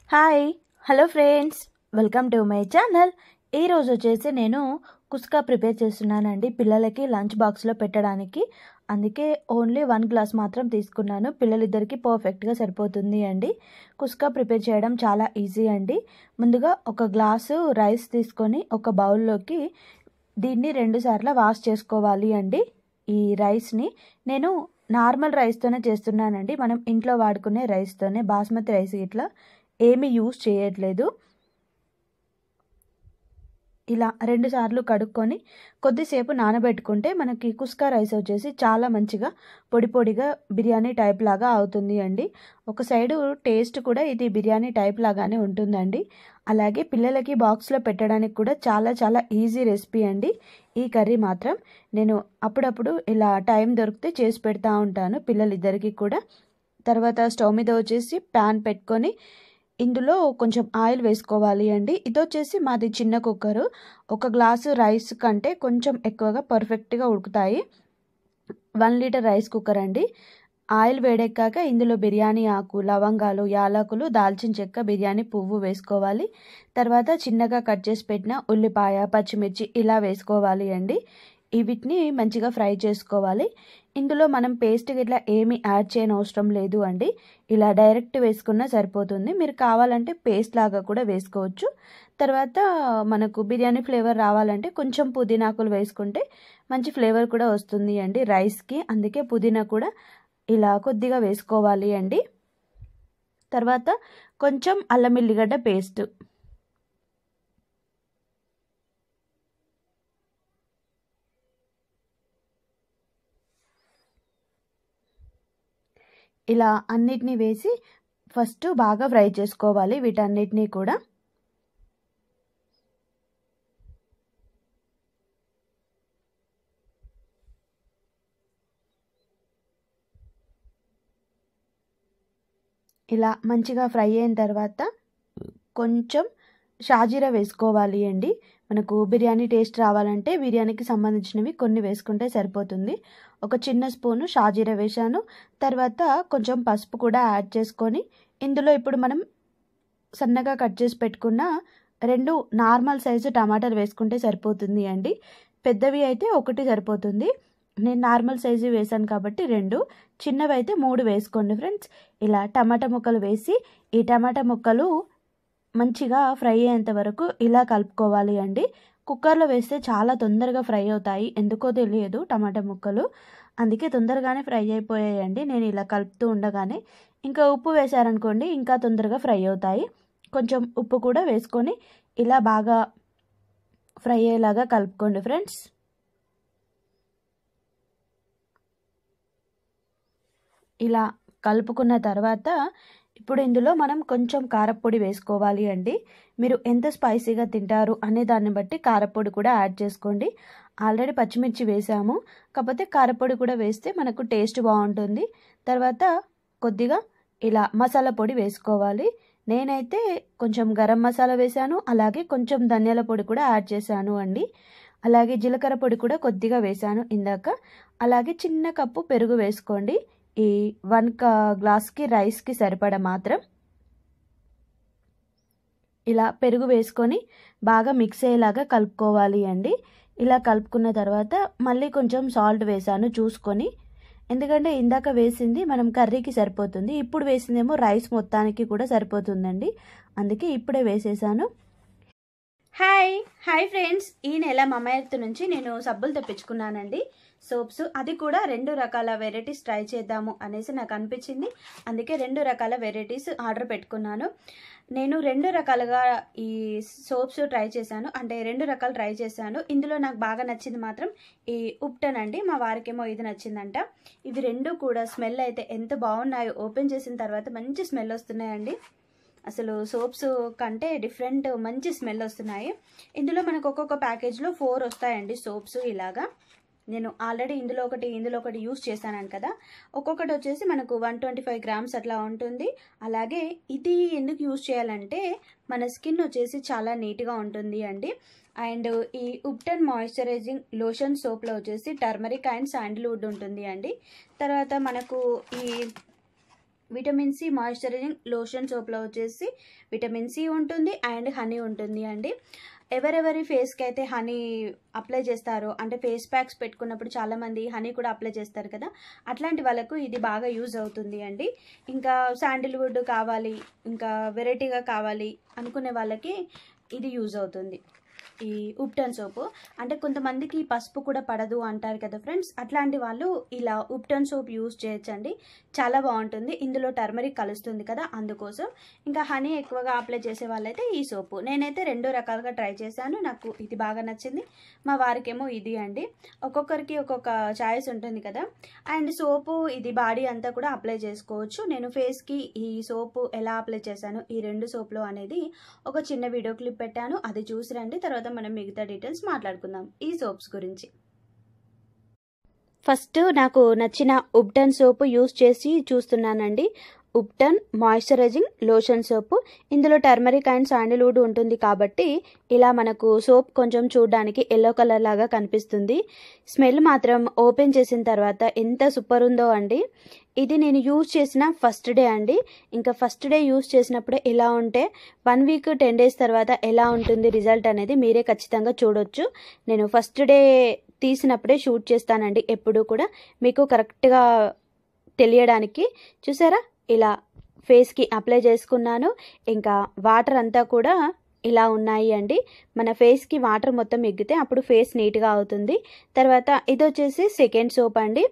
hi hello friends welcome to my channel ఈరోజు వచ్చేసి నేను కుస్కా ప్రిపేర్ చేస్తున్నానండి పిల్లలకి లంచ్ బాక్స్లో పెట్టడానికి అందుకే ఓన్లీ వన్ గ్లాస్ మాత్రం తీసుకున్నాను పిల్లలిద్దరికి పర్ఫెక్ట్గా సరిపోతుంది అండి కుస్కా ప్రిపేర్ చేయడం చాలా ఈజీ అండి ముందుగా ఒక గ్లాసు రైస్ తీసుకొని ఒక బౌల్లోకి దీన్ని రెండు సార్లు వాష్ చేసుకోవాలి అండి ఈ రైస్ని నేను నార్మల్ రైస్తోనే చేస్తున్నానండి మనం ఇంట్లో వాడుకునే రైస్తోనే బాస్మతి రైస్ ఇట్లా ఏమీ యూస్ చేయట్లేదు ఇలా రెండు సార్లు కడుక్కొని కొద్దిసేపు నానబెట్టుకుంటే మనకి కుస్కా రైస్ వచ్చేసి చాలా మంచిగా పొడి పొడిగా బిర్యానీ టైప్ లాగా అవుతుంది అండి ఒక సైడు టేస్ట్ కూడా ఇది బిర్యానీ టైప్ లాగానే ఉంటుందండి అలాగే పిల్లలకి బాక్స్లో పెట్టడానికి కూడా చాలా చాలా ఈజీ రెసిపీ అండి ఈ కర్రీ మాత్రం నేను అప్పుడప్పుడు ఇలా టైం దొరికితే చేసి పెడతా ఉంటాను పిల్లలిద్దరికి కూడా తర్వాత స్టవ్ మీద వచ్చేసి ప్యాన్ పెట్టుకొని ఇందులో కొంచెం ఆయిల్ వేసుకోవాలి అండి ఇది వచ్చేసి మాది చిన్న కుక్కరు ఒక గ్లాసు రైస్ కంటే కొంచెం ఎక్కువగా పర్ఫెక్ట్గా ఉడుకుతాయి వన్ లీటర్ రైస్ కుక్కర్ అండి ఆయిల్ వేడెక్కాక ఇందులో బిర్యానీ ఆకు లవంగాలు యాలకులు దాల్చిన చెక్క బిర్యానీ పువ్వు వేసుకోవాలి తర్వాత చిన్నగా కట్ చేసి పెట్టిన ఉల్లిపాయ పచ్చిమిర్చి ఇలా వేసుకోవాలి అండి వీటిని మంచిగా ఫ్రై చేసుకోవాలి ఇందులో మనం పేస్ట్ ఇట్లా ఏమీ యాడ్ చేయని అవసరం లేదు అండి ఇలా డైరెక్ట్ వేసుకున్నా సరిపోతుంది మీరు కావాలంటే పేస్ట్ లాగా కూడా వేసుకోవచ్చు తర్వాత మనకు బిర్యానీ ఫ్లేవర్ రావాలంటే కొంచెం పుదీనాకులు వేసుకుంటే మంచి ఫ్లేవర్ కూడా వస్తుంది అండి రైస్కి అందుకే పుదీనా కూడా ఇలా కొద్దిగా వేసుకోవాలి అండి తర్వాత కొంచెం అల్లం ఎల్లిగడ్డ పేస్ట్ ఇలా అన్నిటినీ వేసి ఫస్ట్ బాగా ఫ్రై చేసుకోవాలి వీటన్నిటినీ కూడా ఇలా మంచిగా ఫ్రై అయిన తర్వాత కొంచెం షాజీరా వేసుకోవాలి అండి మనకు బిర్యానీ టేస్ట్ రావాలంటే బిర్యానీకి సంబంధించినవి కొన్ని వేసుకుంటే సరిపోతుంది ఒక చిన్న స్పూను షాజీరా వేసాను తర్వాత కొంచెం పసుపు కూడా యాడ్ చేసుకొని ఇందులో ఇప్పుడు మనం సన్నగా కట్ చేసి పెట్టుకున్న రెండు నార్మల్ సైజు టమాటాలు వేసుకుంటే సరిపోతుంది అండి పెద్దవి అయితే ఒకటి సరిపోతుంది నేను నార్మల్ సైజు వేసాను కాబట్టి రెండు చిన్నవి అయితే మూడు వేసుకోండి ఫ్రెండ్స్ ఇలా టమాటా ముక్కలు వేసి ఈ టమాటా ముక్కలు మంచిగా ఫ్రై అయ్యేంత వరకు ఇలా కలుపుకోవాలి అండి కుక్కర్లో వేస్తే చాలా తొందరగా ఫ్రై అవుతాయి ఎందుకో తెలియదు టమాటా ముక్కలు అందుకే తొందరగానే ఫ్రై అయిపోయాయండి నేను ఇలా కలుపుతూ ఉండగానే ఇంకా ఉప్పు వేశారనుకోండి ఇంకా తొందరగా ఫ్రై అవుతాయి కొంచెం ఉప్పు కూడా వేసుకొని ఇలా బాగా ఫ్రై అయ్యేలాగా కలుపుకోండి ఫ్రెండ్స్ ఇలా కలుపుకున్న తర్వాత ఇప్పుడు ఇందులో మనం కొంచెం కారపొడి వేసుకోవాలి అండి మీరు ఎంత స్పైసీగా తింటారు అనే దాన్ని బట్టి కారపొడి కూడా యాడ్ చేసుకోండి ఆల్రెడీ పచ్చిమిర్చి వేసాము కాకపోతే కారపొడి కూడా వేస్తే మనకు టేస్ట్ బాగుంటుంది తర్వాత కొద్దిగా ఇలా మసాలా పొడి వేసుకోవాలి నేనైతే కొంచెం గరం మసాలా వేసాను అలాగే కొంచెం ధనియాల పొడి కూడా యాడ్ చేశాను అండి అలాగే జీలకర్ర పొడి కూడా కొద్దిగా వేసాను ఇందాక అలాగే చిన్న కప్పు పెరుగు వేసుకోండి ఈ వన్ గ్లాస్కి రైస్కి సరిపడ మాత్రం ఇలా పెరుగు వేసుకొని బాగా మిక్స్ అయ్యేలాగా కలుపుకోవాలి అండి ఇలా కలుపుకున్న తర్వాత మళ్ళీ కొంచెం సాల్ట్ వేసాను చూసుకొని ఎందుకంటే ఇందాక వేసింది మనం కర్రీకి సరిపోతుంది ఇప్పుడు వేసిందేమో రైస్ మొత్తానికి కూడా సరిపోతుందండి అందుకే ఇప్పుడే వేసేసాను హాయ్ హాయ్ ఫ్రెండ్స్ ఈ నెల మమాయర్త్ నుంచి నేను సబ్బులు తెప్పించుకున్నానండి సోప్స్ అది కూడా రెండు రకాల వెరైటీస్ ట్రై చేద్దాము అనేసి నాకు అనిపించింది అందుకే రెండు రకాల వెరైటీస్ ఆర్డర్ పెట్టుకున్నాను నేను రెండు రకాలుగా ఈ సోప్స్ ట్రై చేశాను అంటే రెండు రకాలు ట్రై చేశాను ఇందులో నాకు బాగా నచ్చింది మాత్రం ఈ ఉప్టన్ అండి మా వారికేమో ఇది నచ్చిందంట ఇవి రెండు కూడా స్మెల్ అయితే ఎంత బాగున్నాయో ఓపెన్ చేసిన తర్వాత మంచి స్మెల్ వస్తున్నాయండి అసలు సోప్స్ కంటే డిఫరెంట్ మంచి స్మెల్ వస్తున్నాయి ఇందులో మనకు ఒక్కొక్క ప్యాకేజ్లో ఫోర్ వస్తాయండి సోప్స్ ఇలాగా నేను ఆల్రెడీ ఇందులో ఒకటి ఇందులో ఒకటి యూస్ చేశాను కదా ఒక్కొక్కటి వచ్చేసి మనకు వన్ ట్వంటీ ఫైవ్ గ్రామ్స్ అట్లా ఉంటుంది అలాగే ఇది ఎందుకు యూస్ చేయాలంటే మన స్కిన్ వచ్చేసి చాలా నీట్గా ఉంటుంది అండి అండ్ ఈ ఉప్టన్ మాయిశ్చరైజింగ్ లోషన్ సోప్లో వచ్చేసి టర్మరిక్ అండ్ శాండిల్వుడ్ ఉంటుంది అండి తర్వాత మనకు ఈ విటమిన్ సి మాయిశ్చరైజింగ్ లోషన్ సోప్లో వచ్చేసి విటమిన్ సి ఉంటుంది అండ్ హనీ ఉంటుంది అండి ఎవరెవరి ఫేస్కి అయితే హనీ అప్లై చేస్తారో అంటే ఫేస్ ప్యాక్స్ పెట్టుకున్నప్పుడు చాలామంది హనీ కూడా అప్లై చేస్తారు కదా అట్లాంటి వాళ్ళకు ఇది బాగా యూజ్ అవుతుంది అండి ఇంకా శాండిల్వుడ్ కావాలి ఇంకా వెరైటీగా కావాలి అనుకునే వాళ్ళకి ఇది యూజ్ అవుతుంది ఈ ఉప్టన్ సోపు అంటే కొంతమందికి పసుపు కూడా పడదు అంటారు కదా ఫ్రెండ్స్ అట్లాంటి వాళ్ళు ఇలా ఉప్టన్ సోప్ యూజ్ చేయొచ్చండి చాలా బాగుంటుంది ఇందులో టర్మరిక్ కలుస్తుంది కదా అందుకోసం ఇంకా హనీ ఎక్కువగా అప్లై చేసే వాళ్ళైతే ఈ సోపు నేనైతే రెండు రకాలుగా ట్రై చేశాను నాకు ఇది బాగా నచ్చింది మా వారికేమో ఇది అండి ఒక్కొక్కరికి ఒక్కొక్క చాయిస్ ఉంటుంది కదా అండ్ సోపు ఇది బాడీ అంతా కూడా అప్లై చేసుకోవచ్చు నేను ఫేస్కి ఈ సోపు ఎలా అప్లై చేశాను ఈ రెండు సోపులు అనేది ఒక చిన్న వీడియో క్లిప్ పెట్టాను అది చూసి రండి తర్వాత మనం మిగతా డీటెయిల్స్ మాట్లాడుకుందాం ఈ సోప్స్ గురించి ఫస్ట్ నాకు నచ్చిన ఉప్టన్ సోపు యూస్ చేసి చూస్తున్నానండి ఉప్టన్ మాయిశ్చరైజింగ్ లోషన్ సోపు ఇందులో టర్మరిక్ అండ్ శాండిల్వుడ్ ఉంటుంది కాబట్టి ఇలా మనకు సోప్ కొంచెం చూడడానికి ఎల్లో కలర్ లాగా కనిపిస్తుంది స్మెల్ మాత్రం ఓపెన్ చేసిన తర్వాత ఎంత సూపర్ ఉందో అండి ఇది నేను యూజ్ చేసిన ఫస్ట్ డే అండి ఇంకా ఫస్ట్ డే యూజ్ చేసినప్పుడే ఎలా ఉంటే వన్ వీక్ టెన్ డేస్ తర్వాత ఎలా ఉంటుంది రిజల్ట్ అనేది మీరే ఖచ్చితంగా చూడొచ్చు నేను ఫస్ట్ డే తీసినప్పుడే షూట్ చేస్తానండి ఎప్పుడు కూడా మీకు కరెక్ట్గా తెలియడానికి చూసారా ఇలా ఫేస్కి అప్లై చేసుకున్నాను ఇంకా వాటర్ అంతా కూడా ఇలా ఉన్నాయి అండి మన ఫేస్కి వాటర్ మొత్తం ఎగ్గితే అప్పుడు ఫేస్ నీట్గా అవుతుంది తర్వాత ఇది వచ్చేసి సెకండ్ సోప్ అండి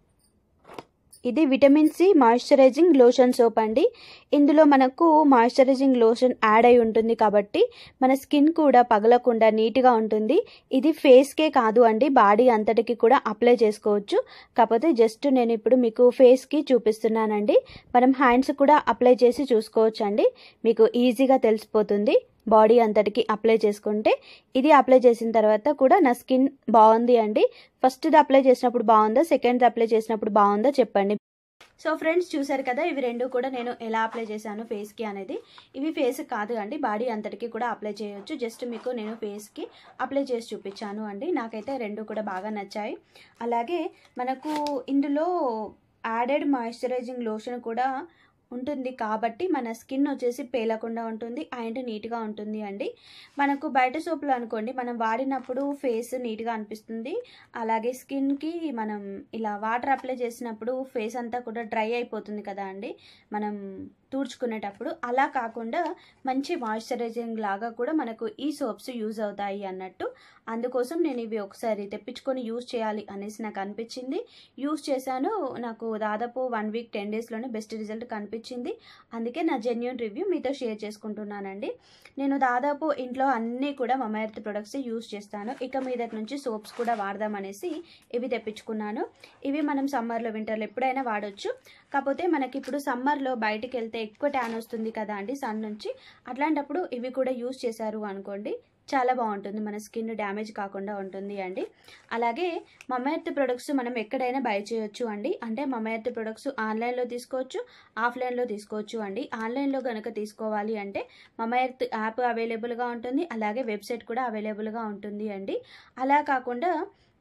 ఇది vitamin C moisturising lotion soap అండి ఇందులో మనకు మాయిశ్చరైజింగ్ లోషన్ యాడ్ అయి ఉంటుంది కాబట్టి మన స్కిన్ కూడా పగలకుండా నీట్గా ఉంటుంది ఇది ఫేస్కే కాదు అండి బాడీ అంతటికి కూడా అప్లై చేసుకోవచ్చు కాకపోతే జస్ట్ నేను ఇప్పుడు మీకు ఫేస్కి చూపిస్తున్నానండి మనం హ్యాండ్స్ కూడా అప్లై చేసి చూసుకోవచ్చు అండి మీకు ఈజీగా తెలిసిపోతుంది బాడీ అంతటికి అప్లై చేసుకుంటే ఇది అప్లై చేసిన తర్వాత కూడా నా స్కిన్ బాగుంది అండి ఫస్ట్ది అప్లై చేసినప్పుడు బాగుందా సెకండ్ది అప్లై చేసినప్పుడు బాగుందా చెప్పండి సో ఫ్రెండ్స్ చూసారు కదా ఇవి రెండు కూడా నేను ఎలా అప్లై చేశాను ఫేస్కి అనేది ఇవి ఫేస్ కాదు అండి బాడీ అంతటికి కూడా అప్లై చేయొచ్చు జస్ట్ మీకు నేను ఫేస్కి అప్లై చేసి చూపించాను అండి నాకైతే రెండు కూడా బాగా నచ్చాయి అలాగే మనకు ఇందులో యాడెడ్ మాయిశ్చరైజింగ్ లోషన్ కూడా ఉంటుంది కాబట్టి మన స్కిన్ వచ్చేసి పేలకుండా ఉంటుంది అండ్ నీట్గా ఉంటుంది అండి మనకు బయట సోపులు అనుకోండి మనం వాడినప్పుడు ఫేస్ నీట్గా అనిపిస్తుంది అలాగే స్కిన్కి మనం ఇలా వాటర్ అప్లై చేసినప్పుడు ఫేస్ అంతా కూడా డ్రై అయిపోతుంది కదా అండి మనం తుడుచుకునేటప్పుడు అలా కాకుండా మంచి మాయిశ్చరైజింగ్ లాగా కూడా మనకు ఈ సోప్స్ యూజ్ అవుతాయి అన్నట్టు అందుకోసం నేను ఇవి ఒకసారి తెప్పించుకొని యూజ్ చేయాలి అనేసి నాకు అనిపించింది యూజ్ చేశాను నాకు దాదాపు వన్ వీక్ టెన్ డేస్లోనే బెస్ట్ రిజల్ట్ కనిపించింది అందుకే నా జెన్యున్ రివ్యూ మీతో షేర్ చేసుకుంటున్నానండి నేను దాదాపు ఇంట్లో అన్నీ కూడా మమాయర్త్ ప్రొడక్ట్స్ యూజ్ చేస్తాను ఇక మీదటి నుంచి సోప్స్ కూడా వాడదామనేసి ఇవి తెప్పించుకున్నాను ఇవి మనం సమ్మర్లో వింటర్లో ఎప్పుడైనా వాడొచ్చు కాకపోతే మనకి ఇప్పుడు సమ్మర్లో బయటికి వెళ్తే ఎక్కువ ట్యాన్ వస్తుంది కదా అండి సన్ నుంచి అట్లాంటప్పుడు ఇవి కూడా యూజ్ చేశారు అనుకోండి చాలా బాగుంటుంది మన స్కిన్ డ్యామేజ్ కాకుండా ఉంటుంది అండి అలాగే మమయర్త్ ప్రొడక్ట్స్ మనం ఎక్కడైనా బై చేయొచ్చు అండి అంటే మమయర్త్ ప్రొడక్ట్స్ ఆన్లైన్లో తీసుకోవచ్చు ఆఫ్లైన్లో తీసుకోవచ్చు అండి ఆన్లైన్లో కనుక తీసుకోవాలి అంటే మమయర్త్ యాప్ అవైలబుల్గా ఉంటుంది అలాగే వెబ్సైట్ కూడా అవైలబుల్గా ఉంటుంది అండి అలా కాకుండా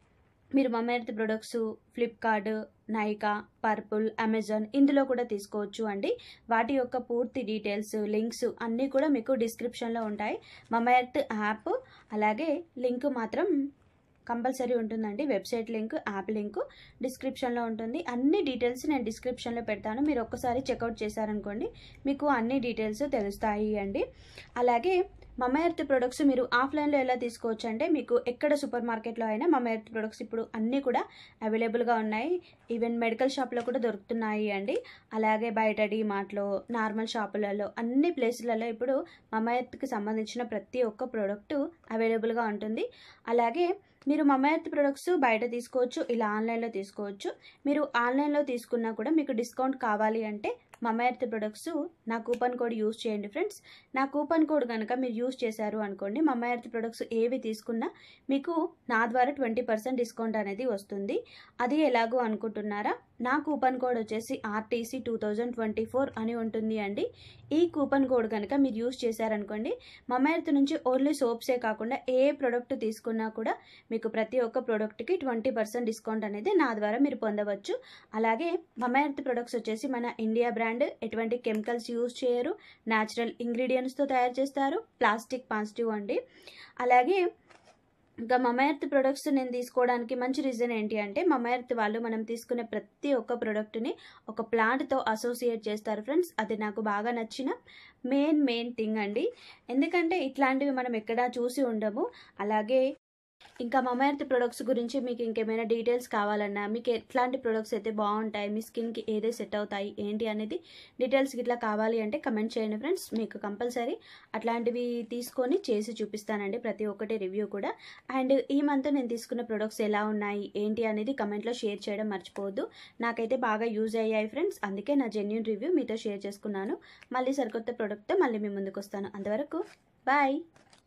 మీరు Mamaearth products Flipkart Nykaa Purplle Amazon ఇందులో కూడా తీసుకోవచ్చు అండి వాటి యొక్క పూర్తి డీటెయిల్స్ లింక్స్ అన్నీ కూడా మీకు డిస్క్రిప్షన్లో ఉంటాయి మమయర్త్ యాప్ అలాగే లింక్ మాత్రం కంపల్సరీ ఉంటుందండి వెబ్సైట్ లింక్ యాప్ లింక్ డిస్క్రిప్షన్లో ఉంటుంది అన్ని డీటెయిల్స్ నేను డిస్క్రిప్షన్లో పెడతాను మీరు ఒక్కసారి చెక్అవుట్ చేశారనుకోండి మీకు అన్ని డీటెయిల్స్ తెలుస్తాయి అండి అలాగే మమయర్త్ ప్రొడక్ట్స్ మీరు ఆఫ్లైన్లో ఎలా తీసుకోవచ్చు అంటే మీకు ఎక్కడ సూపర్ మార్కెట్లో అయినా మమయర్త్ ప్రొడక్ట్స్ ఇప్పుడు అన్నీ కూడా అవైలబుల్గా ఉన్నాయి ఈవెన్ మెడికల్ షాప్లో కూడా దొరుకుతున్నాయి అండి అలాగే బయట డీమార్ట్లో నార్మల్ షాపులలో అన్ని ప్లేసులలో ఇప్పుడు మమయర్త్కి సంబంధించిన ప్రతి ఒక్క ప్రోడక్ట్ అవైలబుల్గా ఉంటుంది అలాగే మీరు మమయర్త్ ప్రొడక్ట్స్ బయట తీసుకోవచ్చు ఇలా ఆన్లైన్లో తీసుకోవచ్చు మీరు ఆన్లైన్లో తీసుకున్నా కూడా మీకు డిస్కౌంట్ కావాలి అంటే మమయర్త్ ప్రొడక్ట్స్ నా కూపన్ కోడ్ యూస్ చేయండి ఫ్రెండ్స్ నా కూపన్ కోడ్ కనుక మీరు యూస్ చేశారు అనుకోండి మమయర్త్ ప్రొడక్ట్స్ ఏవి తీసుకున్నా మీకు నా ద్వారా ట్వంటీ పర్సెంట్ డిస్కౌంట్ అనేది వస్తుంది అది ఎలాగో అనుకుంటున్నారా నా కూపన్ కోడ్ వచ్చేసి RTC two thousand twenty four అని ఉంటుంది అండి ఈ కూపన్ కోడ్ కనుక మీరు యూస్ చేశారనుకోండి మమ్మాయిర్త్ నుంచి ఓన్లీ సోప్సే కాకుండా ఏ ప్రోడక్ట్ తీసుకున్నా కూడా మీకు ప్రతి ఒక్క ప్రోడక్ట్కి ట్వంటీ పర్సెంట్ డిస్కౌంట్ అనేది నా ద్వారా మీరు పొందవచ్చు అలాగే మమ్మాయిర్త్ ప్రొడక్ట్స్ వచ్చేసి మన ఇండియా బ్రాండ్ ఎటువంటి కెమికల్స్ యూజ్ చేయరు న్యాచురల్ ఇంగ్రీడియంట్స్తో తయారు చేస్తారు ప్లాస్టిక్ పాజిటివ్ అండి అలాగే ఇంకా మమాయర్త్ ప్రొడక్ట్స్ నేను తీసుకోవడానికి మంచి రీజన్ ఏంటి అంటే మమాయర్త్ వాళ్ళు మనం తీసుకునే ప్రతి ఒక్క ప్రోడక్ట్ని ఒక ప్లాంట్తో అసోసియేట్ చేస్తారు ఫ్రెండ్స్ అది నాకు బాగా నచ్చిన మెయిన్ మెయిన్ థింగ్ అండి ఎందుకంటే ఇట్లాంటివి మనం ఎక్కడా చూసి ఉండము అలాగే ఇంకా మమాయర్త్ ప్రొడక్ట్స్ గురించి మీకు ఇంకేమైనా డీటెయిల్స్ కావాలన్నా మీకు ఎట్లాంటి ప్రొడక్ట్స్ అయితే బాగుంటాయి మీ స్కిన్కి ఏదే సెట్ అవుతాయి ఏంటి అనేది డీటెయిల్స్ ఇట్లా కావాలి అంటే కమెంట్ చేయండి ఫ్రెండ్స్ మీకు కంపల్సరీ అట్లాంటివి తీసుకొని చేసి చూపిస్తానండి ప్రతి ఒక్కటి రివ్యూ కూడా అండ్ ఈ మంత్ నేను తీసుకున్న ప్రొడక్ట్స్ ఎలా ఉన్నాయి ఏంటి అనేది కమెంట్లో షేర్ చేయడం మర్చిపోవద్దు నాకైతే బాగా యూజ్ అయ్యాయి ఫ్రెండ్స్ అందుకే నా జెన్యున్ రివ్యూ మీతో షేర్ చేసుకున్నాను మళ్ళీ సరికొత్త ప్రోడక్ట్తో మళ్ళీ మీ ముందుకు వస్తాను అంతవరకు బాయ్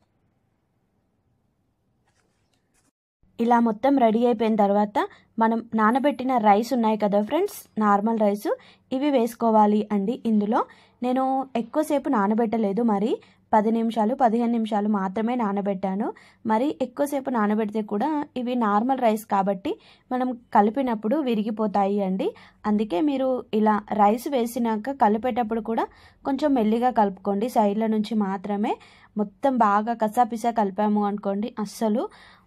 ఇలా మొత్తం రెడీ అయిపోయిన తర్వాత మనం నానబెట్టిన రైస్ ఉన్నాయి కదా ఫ్రెండ్స్ నార్మల్ రైస్ ఇవి వేసుకోవాలి అండి ఇందులో నేను ఎక్కువసేపు నానబెట్టలేదు మరి పది నిమిషాలు పదిహేను నిమిషాలు మాత్రమే నానబెట్టాను మరి ఎక్కువసేపు నానబెడితే కూడా ఇవి నార్మల్ రైస్ కాబట్టి మనం కలిపినప్పుడు విరిగిపోతాయి అండి అందుకే మీరు ఇలా రైస్ వేసినాక కలిపేటప్పుడు కూడా కొంచెం మెల్లిగా కలుపుకోండి సైడ్ల నుంచి మాత్రమే మొత్తం బాగా కసాపిసా కలిపాము అనుకోండి అస్సలు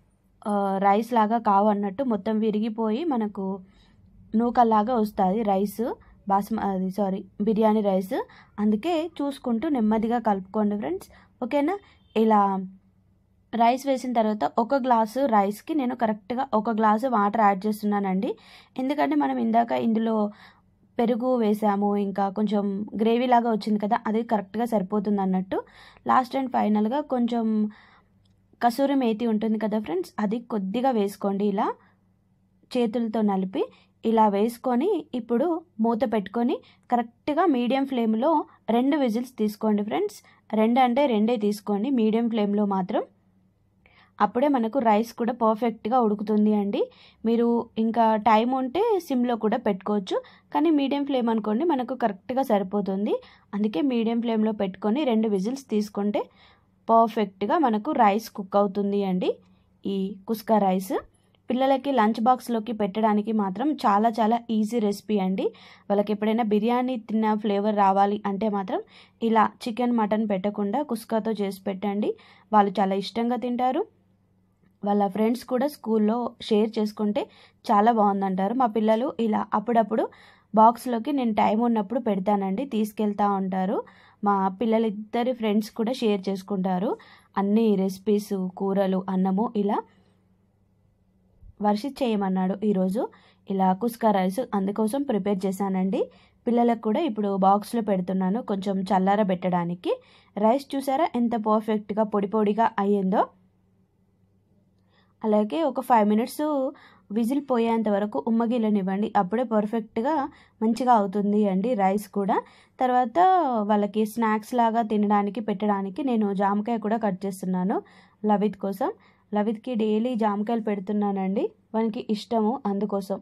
రైస్ లాగా కావు అన్నట్టు మొత్తం విరిగిపోయి మనకు నూకల్లాగా వస్తుంది రైస్ బాస్మ అది సారీ బిర్యానీ రైస్ అందుకే చూసుకుంటూ నెమ్మదిగా కలుపుకోండి ఫ్రెండ్స్ ఓకేనా ఇలా రైస్ వేసిన తర్వాత ఒక గ్లాసు రైస్కి నేను కరెక్ట్గా ఒక గ్లాసు వాటర్ యాడ్ చేస్తున్నానండి ఎందుకంటే మనం ఇందాక ఇందులో పెరుగు వేసాము ఇంకా కొంచెం గ్రేవీ లాగా వచ్చింది కదా అది కరెక్ట్గా సరిపోతుంది అన్నట్టు లాస్ట్ అండ్ ఫైనల్గా కొంచెం కసూరి మేతి ఉంటుంది కదా ఫ్రెండ్స్ అది కొద్దిగా వేసుకోండి ఇలా చేతులతో నలిపి ఇలా వేసుకొని ఇప్పుడు మూత పెట్టుకొని కరెక్ట్గా మీడియం ఫ్లేమ్లో రెండు విజిల్స్ తీసుకోండి ఫ్రెండ్స్ రెండు అంటే రెండే తీసుకోండి మీడియం ఫ్లేమ్లో మాత్రం అప్పుడే మనకు రైస్ కూడా పర్ఫెక్ట్గా ఉడుకుతుంది అండి మీరు ఇంకా టైం ఉంటే సిమ్లో కూడా పెట్టుకోవచ్చు కానీ మీడియం ఫ్లేమ్ అనుకోండి మనకు కరెక్ట్గా సరిపోతుంది అందుకే మీడియం ఫ్లేమ్లో పెట్టుకొని రెండు విజిల్స్ తీసుకుంటే పర్ఫెక్ట్గా మనకు రైస్ కుక్ అవుతుంది అండి ఈ కుస్కా రైస్ పిల్లలకి లంచ్ బాక్స్లోకి పెట్టడానికి మాత్రం చాలా చాలా ఈజీ రెసిపీ అండి వాళ్ళకి ఎప్పుడైనా బిర్యానీ తిన్న ఫ్లేవర్ రావాలి అంటే మాత్రం ఇలా చికెన్ మటన్ పెట్టకుండా కుస్కాతో చేసి పెట్టండి వాళ్ళు చాలా ఇష్టంగా తింటారు వాళ్ళ ఫ్రెండ్స్ కూడా స్కూల్లో షేర్ చేసుకుంటే చాలా బాగుందంటారు మా పిల్లలు ఇలా అప్పుడప్పుడు బాక్స్లోకి నేను టైం ఉన్నప్పుడు పెడతానండి తీసుకెళ్తా ఉంటారు మా పిల్లలిద్దరి ఫ్రెండ్స్ కూడా షేర్ చేసుకుంటారు అన్ని రెసిపీస్ కూరలు అన్నము ఇలా వర్షిత్ చేయమన్నాడు ఈరోజు ఇలా కుస్కా రైస్ అందుకోసం ప్రిపేర్ చేశానండి పిల్లలకు కూడా ఇప్పుడు బాక్స్లో పెడుతున్నాను కొంచెం చల్లార పెట్టడానికి రైస్ చూసారా ఎంత పర్ఫెక్ట్గా పొడి పొడిగా అయ్యిందో అలాగే ఒక ఫైవ్ మినిట్స్ విజిల్ పోయేంత వరకు ఉమ్మగిల్లనివ్వండి అప్పుడే పర్ఫెక్ట్గా మంచిగా అవుతుంది అండి రైస్ కూడా తర్వాత వాళ్ళకి స్నాక్స్ లాగా తినడానికి పెట్టడానికి నేను జామకాయ కూడా కట్ చేస్తున్నాను లవిత్ కోసం లవిత్కి డైలీ జామకాయలు పెడుతున్నానండి వానికి ఇష్టము అందుకోసం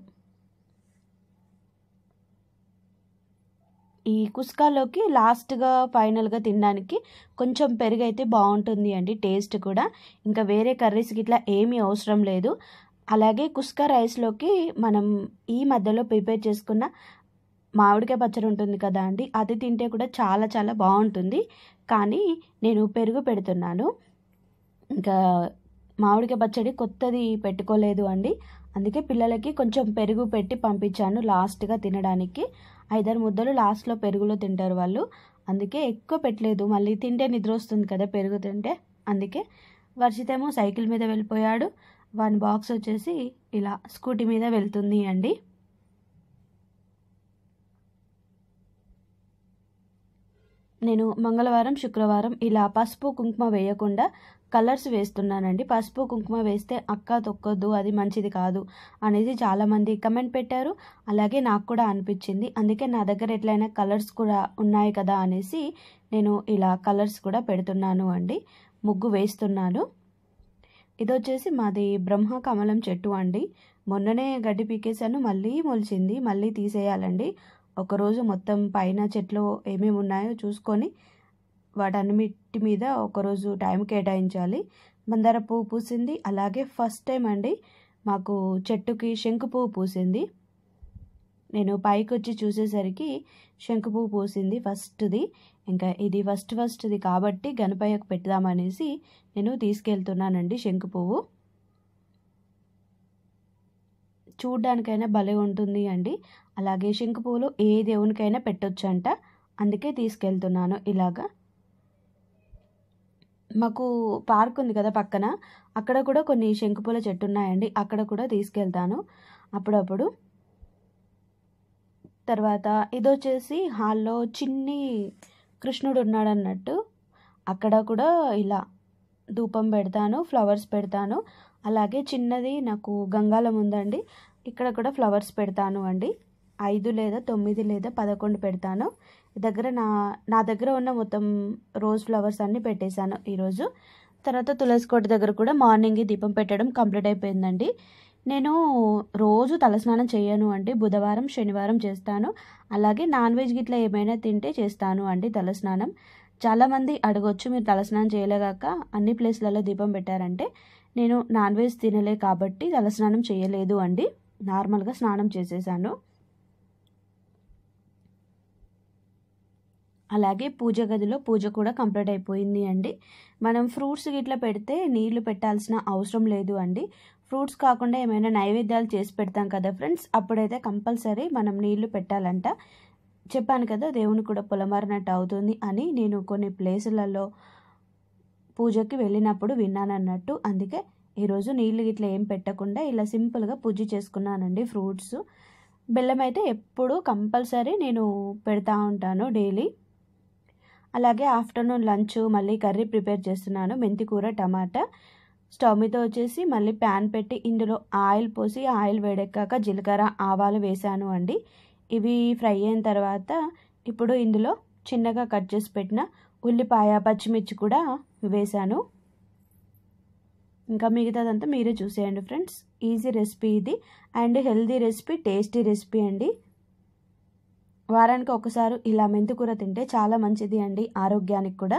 ఈ కుస్కాలోకి లాస్ట్గా ఫైనల్గా తినడానికి కొంచెం పెరుగు అయితే బాగుంటుంది అండి టేస్ట్ కూడా ఇంకా వేరే కర్రీస్కి ఇట్లా ఏమీ అవసరం లేదు అలాగే కుస్కా రైస్లోకి మనం ఈ మధ్యలో ప్రిపేర్ చేసుకున్న మామిడికాయ పచ్చడి ఉంటుంది కదా అండి అది తింటే కూడా చాలా చాలా బాగుంటుంది కానీ నేను పెరుగు పెడుతున్నాను ఇంకా మామిడికాయ పచ్చడి కొత్తది పెట్టుకోలేదు అండి అందుకే పిల్లలకి కొంచెం పెరుగు పెట్టి పంపించాను లాస్ట్గా తినడానికి ఐదారు ముద్దలు లాస్ట్లో పెరుగులో తింటారు వాళ్ళు అందుకే ఎక్కువ పెట్టలేదు మళ్ళీ తింటే నిద్ర వస్తుంది కదా పెరుగు తింటే అందుకే వర్షితేమో సైకిల్ మీద వెళ్ళిపోయాడు వన్ బాక్స్ వచ్చేసి ఇలా స్కూటీ మీద వెళ్తుంది అండి నేను మంగళవారం శుక్రవారం ఇలా పసుపు కుంకుమ వేయకుండా కలర్స్ వేస్తున్నానండి పసుపు కుంకుమ వేస్తే అక్క తొక్కొద్దు అది మంచిది కాదు అనేది చాలామంది కమెంట్ పెట్టారు అలాగే నాకు కూడా అనిపించింది అందుకే నా దగ్గర ఎట్లయినా కలర్స్ కూడా ఉన్నాయి కదా అనేసి నేను ఇలా కలర్స్ కూడా పెడుతున్నాను అండి ముగ్గు వేస్తున్నాను ఇది వచ్చేసి మాది బ్రహ్మ కమలం చెట్టు అండి మొన్ననే గడ్డి పీకేశాను మళ్ళీ మొలిచింది మళ్ళీ తీసేయాలండి ఒకరోజు మొత్తం పైన చెట్లు ఏమేమి ఉన్నాయో చూసుకొని వాటన్నిటి మీద ఒకరోజు టైం కేటాయించాలి మందార పువ్వు పూసింది అలాగే ఫస్ట్ టైం అండి మాకు చెట్టుకి శంకు పువ్వు పూసింది నేను పైకి వచ్చి చూసేసరికి శంకు పువ్వు పూసింది ఫస్ట్ది ఇంకా ఇది ఫస్ట్ ఫస్ట్ది కాబట్టి గణపయ్యకు పెడదామనేసి నేను తీసుకెళ్తున్నానండి శంకు పువ్వు చూడ్డానికైనా భలే ఉంటుంది అండి అలాగే శంకు పువ్వులు ఏ దేవునికైనా పెట్టొచ్చంట అందుకే తీసుకెళ్తున్నాను ఇలాగా మాకు పార్క్ ఉంది కదా పక్కన అక్కడ కూడా కొన్ని శంకుపూల చెట్టు ఉన్నాయండి అక్కడ కూడా తీసుకెళ్తాను అప్పుడప్పుడు తర్వాత ఇదొచ్చేసి హాల్లో చిన్ని కృష్ణుడు ఉన్నాడు అన్నట్టు అక్కడ కూడా ఇలా ధూపం పెడతాను ఫ్లవర్స్ పెడతాను అలాగే చిన్నది నాకు గంగాలం ఉందండి ఇక్కడ కూడా ఫ్లవర్స్ పెడతాను అండి ఐదు లేదా తొమ్మిది లేదా పదకొండు పెడతాను దగ్గర నా నా దగ్గర ఉన్న మొత్తం రోజ్ ఫ్లవర్స్ అన్నీ పెట్టేశాను ఈరోజు తర్వాత తులసి కోట దగ్గర కూడా మార్నింగ్ దీపం పెట్టడం కంప్లీట్ అయిపోయిందండి నేను రోజు తలస్నానం చేయను అండి బుధవారం శనివారం చేస్తాను అలాగే నాన్ వెజ్ గిట్లా ఏమైనా తింటే చేస్తాను అండి తలస్నానం చాలామంది అడగొచ్చు మీరు తలస్నానం చేయలేగాక అన్ని ప్లేస్లలో దీపం పెట్టారంటే నేను నాన్ వెజ్ తినలే కాబట్టి తలస్నానం చేయలేదు అండి నార్మల్గా స్నానం చేసేసాను అలాగే పూజ గదిలో పూజ కూడా కంప్లీట్ అయిపోయింది అండి మనం ఫ్రూట్స్ గిట్లా పెడితే నీళ్లు పెట్టాల్సిన అవసరం లేదు అండి ఫ్రూట్స్ కాకుండా ఏమైనా నైవేద్యాలు చేసి పెడతాం కదా ఫ్రెండ్స్ అప్పుడైతే కంపల్సరీ మనం నీళ్లు పెట్టాలంట చెప్పాను కదా దేవుని కూడా పొలమారినట్టు అవుతుంది అని నేను కొన్ని ప్లేసులలో పూజకి వెళ్ళినప్పుడు విన్నాను అన్నట్టు అందుకే ఈరోజు నీళ్ళు గిట్లా ఏం పెట్టకుండా ఇలా సింపుల్గా పూజ చేసుకున్నానండి ఫ్రూట్స్ బెల్లం అయితే ఎప్పుడు కంపల్సరీ నేను పెడతా ఉంటాను డైలీ అలాగే ఆఫ్టర్నూన్ లంచ్ మళ్ళీ కర్రీ ప్రిపేర్ చేస్తున్నాను మెంతి కూర టమాటా స్టవ్ మీద వచ్చేసి మళ్ళీ ప్యాన్ పెట్టి ఇందులో ఆయిల్ పోసి ఆయిల్ వేడెక్కాక జీలకర్ర ఆవాలు వేసాను అండి ఇవి ఫ్రై అయిన తర్వాత ఇప్పుడు ఇందులో చిన్నగా కట్ చేసి పెట్టిన ఉల్లిపాయ పచ్చిమిర్చి కూడా వేసాను ఇంకా మిగతాదంతా మీరే చూసేయండి ఫ్రెండ్స్ ఈజీ రెసిపీ ఇది and healthy recipe tasty recipe అండి వారానికి ఒకసారి ఇలా మెంతికూర తింటే చాలా మంచిది అండి ఆరోగ్యానికి కూడా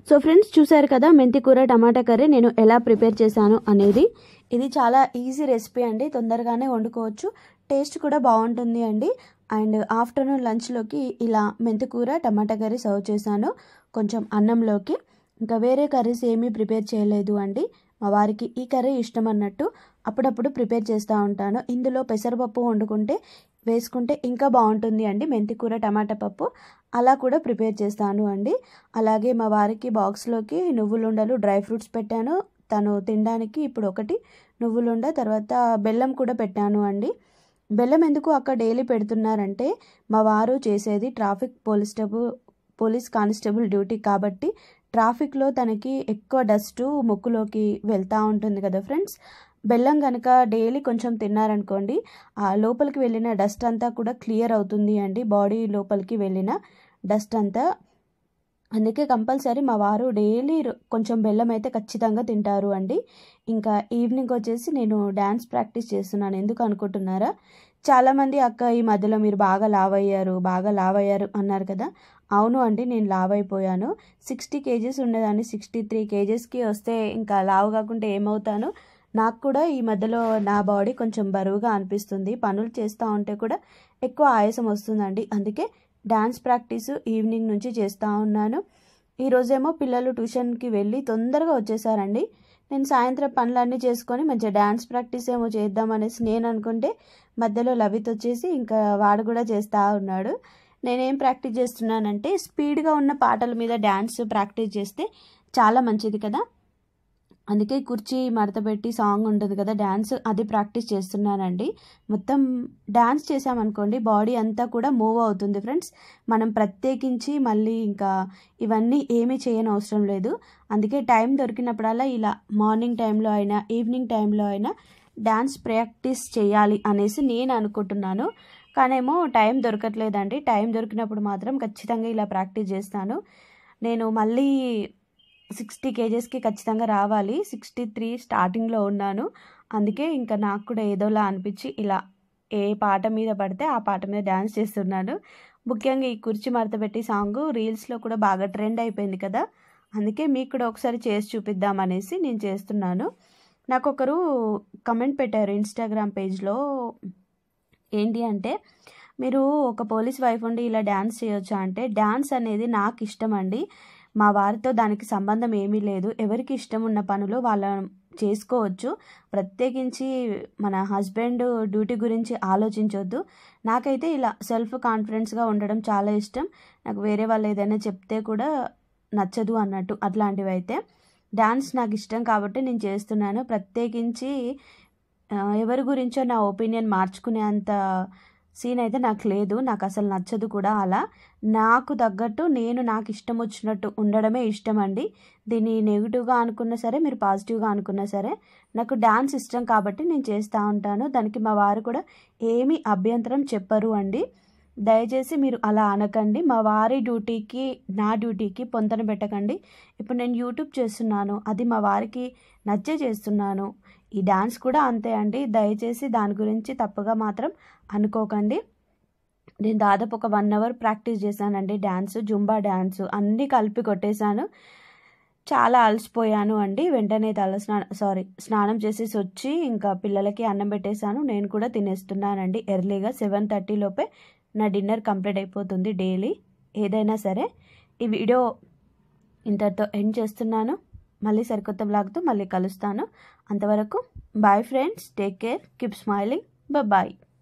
సో ఫ్రెండ్స్ చూసారు కదా మెంతి కూర టమాటా కర్రీ నేను ఎలా ప్రిపేర్ చేశాను అనేది ఇది చాలా ఈజీ రెసిపీ అండి తొందరగానే వండుకోవచ్చు టేస్ట్ కూడా బాగుంటుంది అండి అండ్ ఆఫ్టర్నూన్ లంచ్లోకి ఇలా మెంతి కూర టమాటా కర్రీ సర్వ్ చేశాను కొంచెం అన్నంలోకి ఇంకా వేరే కర్రీస్ ఏమీ ప్రిపేర్ చేయలేదు అండి మా వారికి ఈ కర్రీ ఇష్టం అన్నట్టు అప్పుడప్పుడు ప్రిపేర్ చేస్తూ ఉంటాను ఇందులో పెసరపప్పు వండుకుంటే వేసుకుంటే ఇంకా బాగుంటుంది అండి మెంతి కూర టమాటా పప్పు అలా కూడా ప్రిపేర్ చేస్తాను అండి అలాగే మా వారికి బాక్స్లోకి నువ్వులుండలు డ్రై ఫ్రూట్స్ పెట్టాను తను తినడానికి ఇప్పుడు ఒకటి నువ్వులుండ తర్వాత బెల్లం కూడా పెట్టాను అండి బెల్లం ఎందుకు అక్కడ డైలీ పెడుతున్నారంటే మా వారు చేసేది traffic police police constable duty కాబట్టి ట్రాఫిక్లో తనకి ఎక్కువ డస్ట్ ముక్కులోకి వెళ్తూ ఉంటుంది కదా ఫ్రెండ్స్ బెల్లం కనుక డైలీ కొంచెం తిన్నారనుకోండి ఆ లోపలికి వెళ్ళిన డస్ట్ అంతా కూడా క్లియర్ అవుతుంది అండి బాడీ లోపలికి వెళ్ళిన డస్ట్ అంతా అందుకే కంపల్సరీ మా వారు డైలీ కొంచెం బెల్లం అయితే ఖచ్చితంగా తింటారు అండి ఇంకా ఈవినింగ్ వచ్చేసి నేను డ్యాన్స్ ప్రాక్టీస్ చేస్తున్నాను ఎందుకు అనుకుంటున్నారా చాలామంది అక్క ఈ మధ్యలో మీరు బాగా లావ్ అయ్యారు బాగా లావ్ అయ్యారు అన్నారు కదా అవును అండి నేను లావ్ అయిపోయాను సిక్స్టీ కేజీస్ ఉండేదాన్ని సిక్స్టీ త్రీ కేజెస్కి వస్తే ఇంకా లావ్ కాకుండా ఏమవుతాను నాకు కూడా ఈ మధ్యలో నా బాడీ కొంచెం బరువుగా అనిపిస్తుంది పనులు చేస్తూ ఉంటే కూడా ఎక్కువ ఆయాసం వస్తుందండి అందుకే డ్యాన్స్ ప్రాక్టీస్ ఈవినింగ్ నుంచి చేస్తూ ఉన్నాను ఈరోజేమో పిల్లలు ట్యూషన్కి వెళ్ళి తొందరగా వచ్చేసారండి నేను సాయంత్రం పనులన్నీ చేసుకొని మంచిగా డ్యాన్స్ ప్రాక్టీస్ ఏమో చేద్దామనేసి నేను అనుకుంటే మధ్యలో లవిత్ వచ్చేసి ఇంకా వాడు కూడా చేస్తూ ఉన్నాడు నేనేం ప్రాక్టీస్ చేస్తున్నానంటే స్పీడ్గా ఉన్న పాటల మీద డ్యాన్స్ ప్రాక్టీస్ చేస్తే చాలా మంచిది కదా అందుకే కుర్చీ మడతపెట్టి సాంగ్ ఉంటుంది కదా డ్యాన్స్ అది ప్రాక్టీస్ చేస్తున్నానండి మొత్తం డ్యాన్స్ చేసామనుకోండి బాడీ అంతా కూడా మూవ్ అవుతుంది ఫ్రెండ్స్ మనం ప్రత్యేకించి మళ్ళీ ఇంకా ఇవన్నీ ఏమీ చేయని అవసరం లేదు అందుకే టైం దొరికినప్పుడల్లా ఇలా మార్నింగ్ టైంలో అయినా ఈవినింగ్ టైంలో అయినా డ్యాన్స్ ప్రాక్టీస్ చేయాలి అనేసి నేను అనుకుంటున్నాను కానేమో టైం దొరకట్లేదండి టైం దొరికినప్పుడు మాత్రం ఖచ్చితంగా ఇలా ప్రాక్టీస్ చేస్తాను నేను మళ్ళీ సిక్స్టీ కేజెస్కి ఖచ్చితంగా రావాలి సిక్స్టీ త్రీ స్టార్టింగ్లో ఉన్నాను అందుకే ఇంకా నాకు కూడా ఏదోలా అనిపించి ఇలా ఏ పాట మీద పడితే ఆ పాట మీద డ్యాన్స్ చేస్తున్నాను ముఖ్యంగా ఈ కుర్చీ మడత పెట్టి సాంగ్ రీల్స్లో కూడా బాగా ట్రెండ్ అయిపోయింది కదా అందుకే మీకు కూడా ఒకసారి చేసి చూపిద్దామనేసి నేను చేస్తున్నాను నాకు ఒకరు కమెంట్ పెట్టారు ఇన్స్టాగ్రామ్ పేజ్లో ఏంటి అంటే మీరు ఒక పోలీస్ వైఫ్ ఉండి ఇలా డ్యాన్స్ చేయొచ్చా అంటే డ్యాన్స్ అనేది నాకు ఇష్టం అండి మా వారితో దానికి సంబంధం ఏమీ లేదు ఎవరికి ఇష్టం ఉన్న పనులు వాళ్ళ చేసుకోవచ్చు ప్రత్యేకించి మన హస్బెండ్ డ్యూటీ గురించి ఆలోచించవద్దు నాకైతే ఇలా సెల్ఫ్ కాన్ఫిడెన్స్గా ఉండడం చాలా ఇష్టం నాకు వేరే వాళ్ళు ఏదైనా చెప్తే కూడా నచ్చదు అన్నట్టు అట్లాంటివి అయితే డ్యాన్స్ నాకు ఇష్టం కాబట్టి నేను చేస్తున్నాను ప్రత్యేకించి ఎవరి గురించో నా ఒపీనియన్ మార్చుకునే అంత సీన్ అయితే నాకు లేదు నాకు అసలు నచ్చదు కూడా అలా నాకు తగ్గట్టు నేను నాకు ఇష్టం వచ్చినట్టు ఉండడమే ఇష్టం అండి దీన్ని నెగిటివ్గా అనుకున్నా సరే మీరు పాజిటివ్గా అనుకున్నా సరే నాకు డ్యాన్స్ ఇష్టం కాబట్టి నేను చేస్తూ ఉంటాను దానికి మా వారు కూడా ఏమీ అభ్యంతరం చెప్పరు అండి దయచేసి మీరు అలా అనకండి మా వారి డ్యూటీకి నా డ్యూటీకి పొంతన పెట్టకండి ఇప్పుడు నేను యూట్యూబ్ చేస్తున్నాను అది మా వారికి నచ్చే చేస్తున్నాను ఈ డ్యాన్స్ కూడా అంతే అండి దయచేసి దాని గురించి తప్పుగా మాత్రం అనుకోకండి నేను దాదాపు ఒక వన్ అవర్ ప్రాక్టీస్ చేశానండి డ్యాన్స్ జుంబా డ్యాన్స్ అన్నీ కలిపి కొట్టేశాను చాలా అలసిపోయాను అండి వెంటనే తల స్నానం సారీ స్నానం చేసేసి వచ్చి ఇంకా పిల్లలకి అన్నం పెట్టేశాను నేను కూడా తినేస్తున్నానండి ఎర్లీగా సెవెన్ థర్టీ లోపే నా డిన్నర్ కంప్లీట్ అయిపోతుంది డైలీ ఏదైనా సరే ఈ వీడియో ఇంతటితో ఎండ్ చేస్తున్నాను మళ్ళీ సరికొత్త బ్లాగ్తో మళ్ళీ కలుస్తాను అంతవరకు bye friends take care keep smiling bye